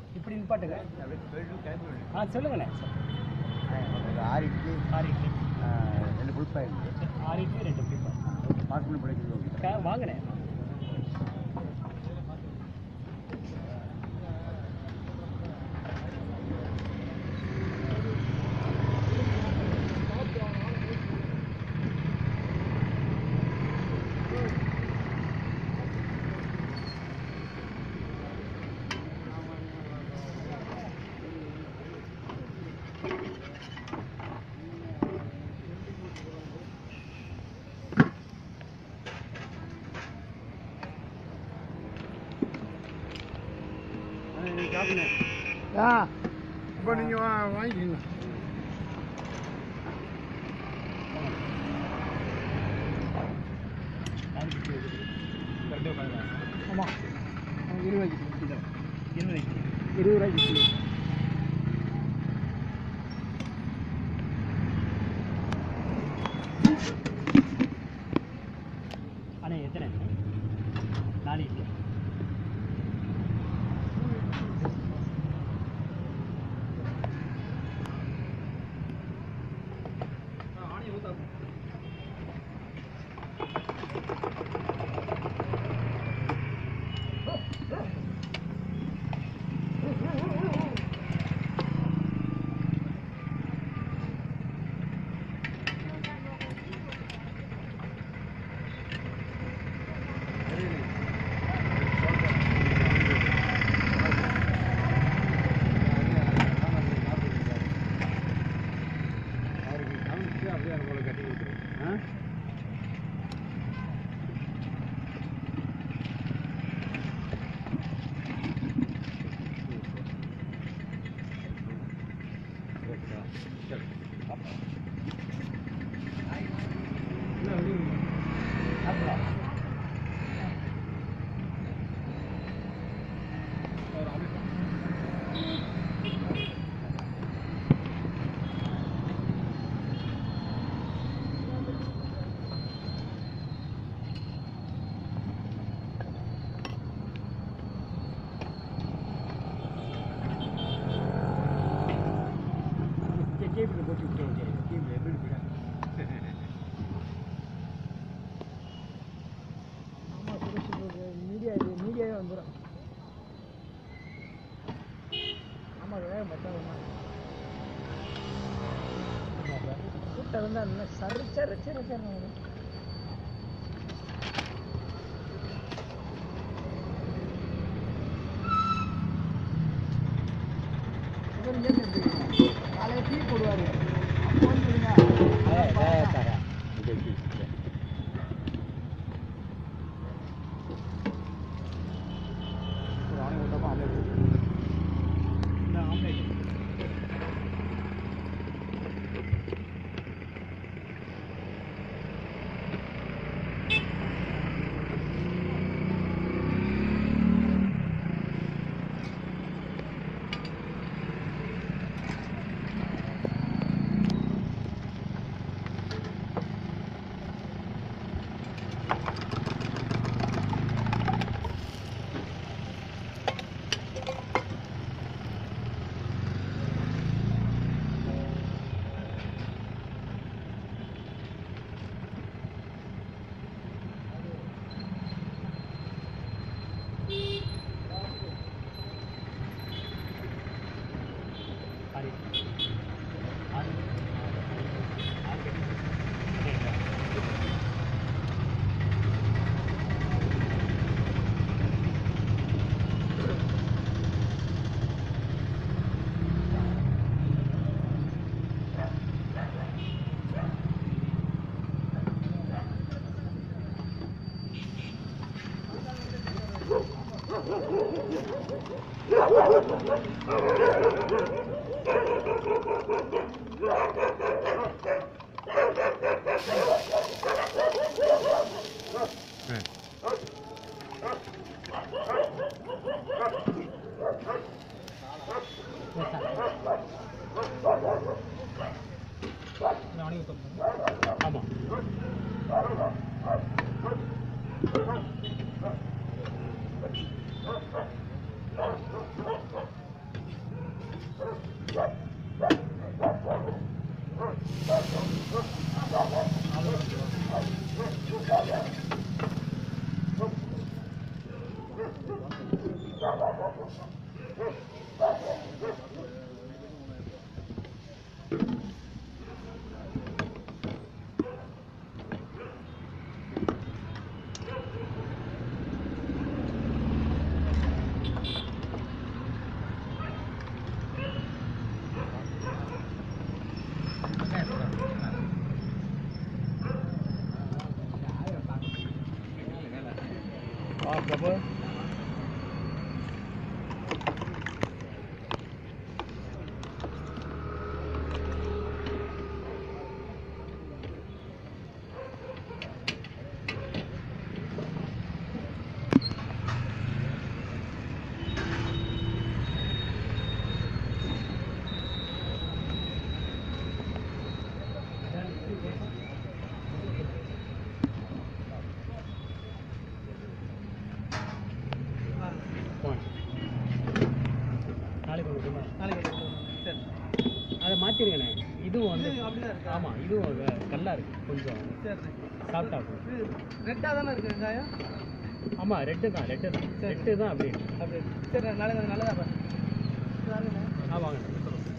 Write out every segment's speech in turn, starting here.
இப்படி நிப்பாட்டுங்க ஆ சொல்லுங்கண்ணே ஆறு இட்லி ஆறு இட்லி ஆ, ரெண்டு ஃபுல் பாயில் ஆறு இட்லி ரெண்டு பிடிப்பா பார்சல் பிடிக்கிறது வாங்கினே ஆ இப்போ நீங்கள் வா வாங்கிக்கிங்க ஆமாம் இருபது கிலோ இருபது கிலோ இருபது ரூபாய்க்கு கிலோ அண்ணா எத்தனை நாலு இட்லி கேபிள் போட்டு விட்டேன் கேபிள் எப்படி இருக்கா ஆமாம் சுரேஷ் மீடியா இது மீடியாவே வந்துடும் ஆமாம் வேக மச்சான் கூட்டம் இருந்தால் இன்னும் சரி சரி சரி சரி காலையில் டீ போடுவார் அப்போ சொல்லுங்க ஆமாம் ஆ பிரபு நாளைக்கு கொடுக்குமா நாளைக்கு சரி அதை மாற்றிருக்கண்ணே இதுவும் வந்து இது அப்படிதான் இருக்கா? ஆமாம் இதுவும் வே- கல்லா இருக்கு கொஞ்சம் சரி சாஃப்டாக இருக்கும் இது ரெட்டாக தானே இருக்கு வெங்காயம் ஆமாம் ரெட்டு தான் ரெட்டு தான் சரி. ரெட்டு தான் அப்படி அப்படி சரி நாளைக்கு அது நல்லதா பாரு வாங்கண்ணே. ஆ வாங்க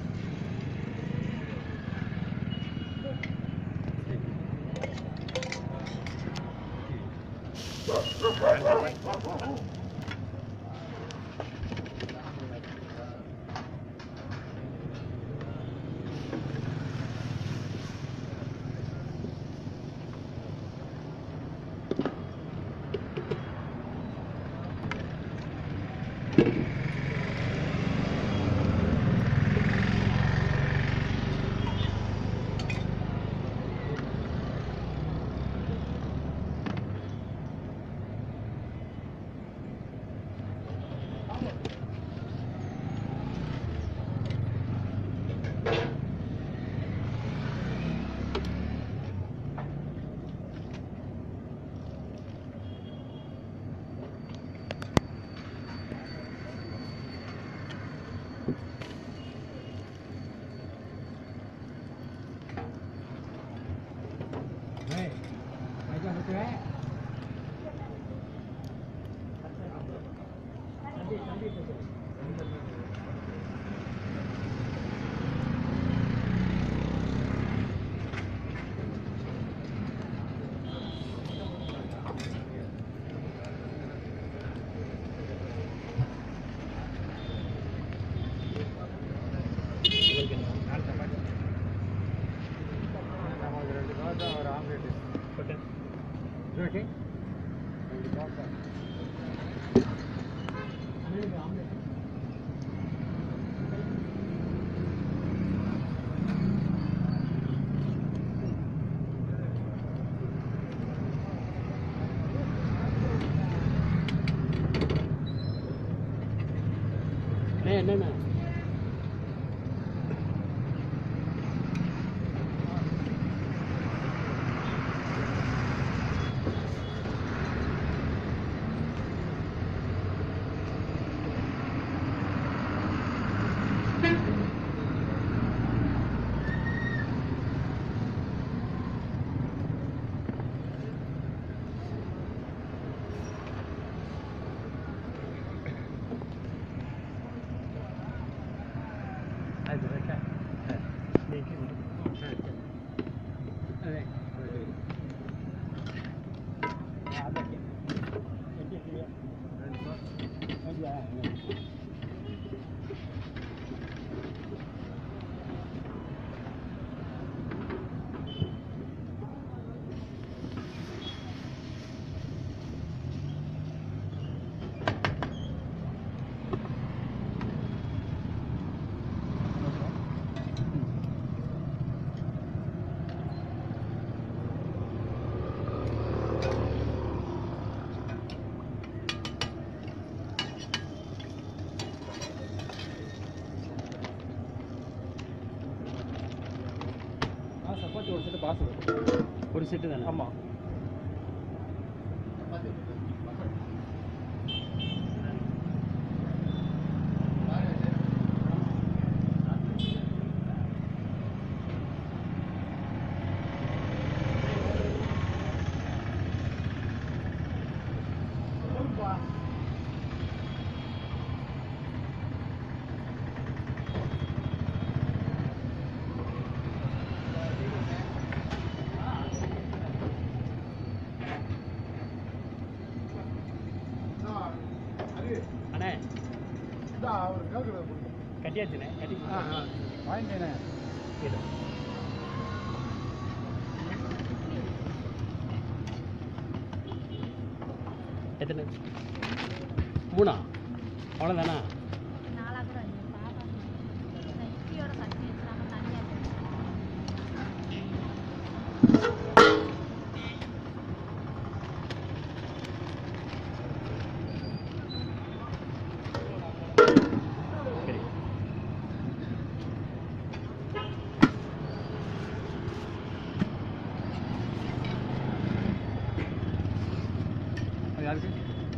ஒரு ஆம்லேட் போட்டேன் ஓகே ரெண்டு தோசை அண்ணே என்னண்ணே ಆಯ್ತು ಬೇಕಾ ಅದೇ ஆ சப்பாத்தி ஒரு செட்டு பாசல் ஒரு செட்டு தானே ஆமாம் அவர் கேட்குறது கொடுங்க கட்டியாச்சுண்ணே கட்டி ஆ ஆ வாங்கிட்டேனே இது. எத்தனை மூணா அவ்வளோதானா நாளா கூட இல்லை. பாப்பா இந்த இட்லியோட சட்னி வச்சிடாம தனியா போட்டு. சரி அது யாருக்கு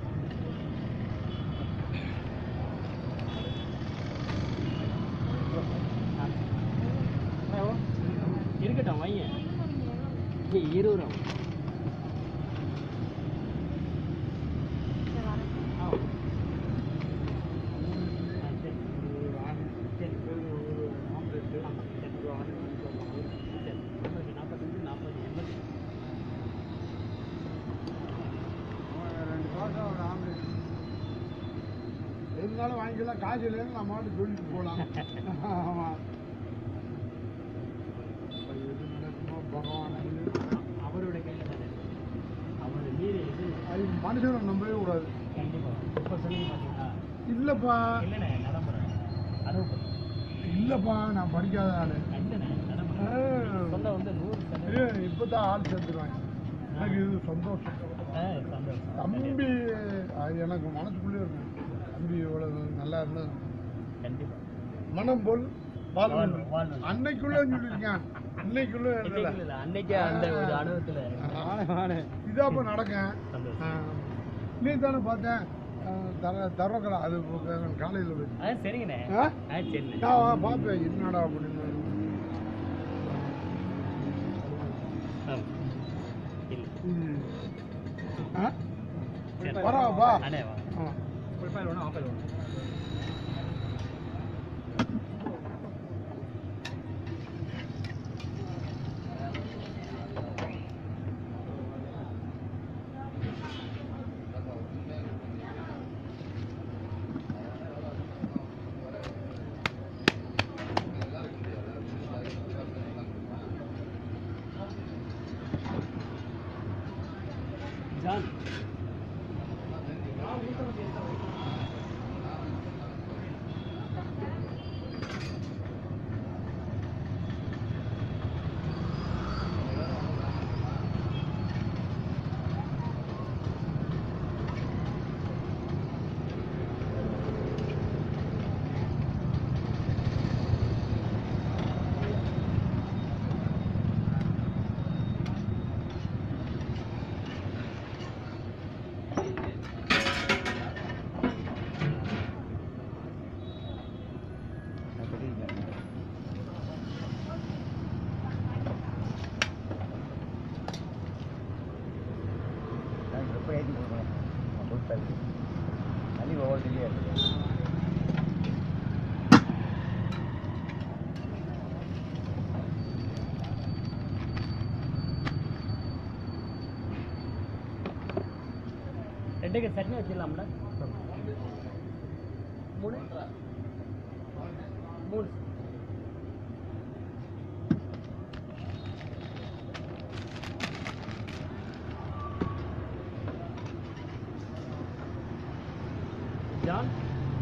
இருக்கட்டும் வைங்க ஏய், இருபது ரூபா சரி, வரேன். ஆ ஆ, சரி. சரி. ஆமா, சரி. சரி. நம்மளுக்கு நாற்பத்தஞ்சு நாற்பது எண்பது ரெண்டு தோசை ஒரு ஆம்லேட் இருந்தாலும் வாங்கிக்கலாம் காசு இல்லைன்னு நம்ம மட்டும் சொல்லிட்டு போகலாம் ஆமாம் எது நடக்குமோ பகவான் அவருடைய கையில் தானே அவர் மீறி இது அது மனுஷனை நம்பவே கூடாது கண்டிப்பாக இப்போ சொல்லி பார்த்தீங்களா இல்லைப்பா இல்லைண்ணே நடைமுறை அறுபது இல்லைப்பா நான் படிக்காத ஆள் இல்லைண்ணே நடைமுறை சொல்ல வந்து நூறு சதவீதம் இப்போ தான் ஆள் சேர்த்துருவாங்க எனக்கு இது சந்தோஷம் ஆ, சந்தோஷம் தம்பி அது எனக்கு மனசுக்குள்ளே இருக்கும் தம்பி இவ்வளவு நல்லா இருந்தது கண்டிப்பாக மனம் போல் வாழ்வு வாழ்வு, வாழ்வு. அன்னைக்குள்ள சொல்லியிருக்கேன் இன்னைக்குள்ள எழுதல இல்லை அன்னைக்கே அந்த ஒரு அனுபவத்தில் இதாப்ப நடக்கேன் சந்தோஷம் நீ தானே பார்த்தேன் அஹ் தர தரக்கலா அது காலையில் போய் ஆ சரிங்கண்ணே ஆ? ஆ சரிண்ணே நான் பார்ப்பேன் என்னடா அப்படின்னு ஆ இல்லை ம். ஆ? சரி. பரவாப்பா அண்ணே வா ஆ. ஒரு பால் வேணும் ஆப்பிள் வேணும் ஜான் தண்ணி ஒவ்வொரு டிலே இருக்குது ரெண்டுக்கு சட்னி வச்சிடலாம்ல மூணு மூணு ஜான்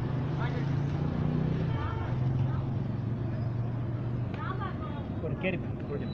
ஒரு கேரி கொடுத்து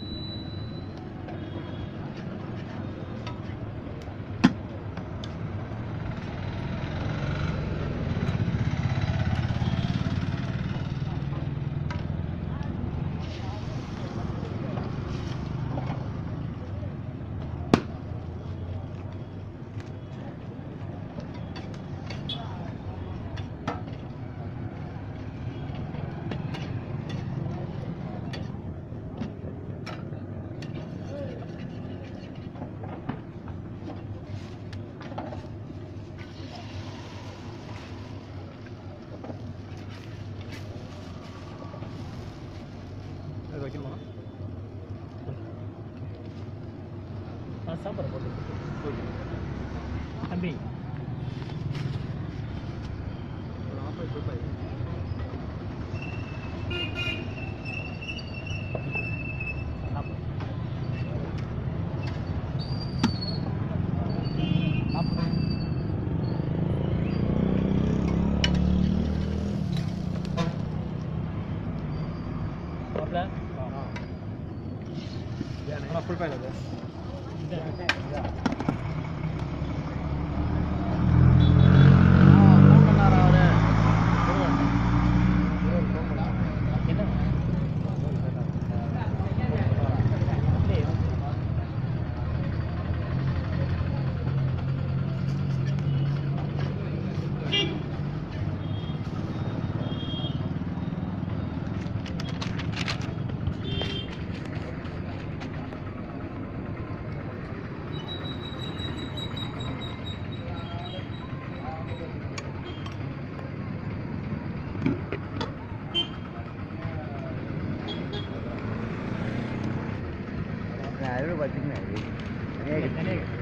அது வைக்கணுமா ஆ சாம்பார் போட்டு தம்பி ஒரு ஆஃப் ரூபாய் இருக்குல்ல ஆனால் ஃபுல் பேண்ட் அது நான் அதில் பார்த்துக்கினேன்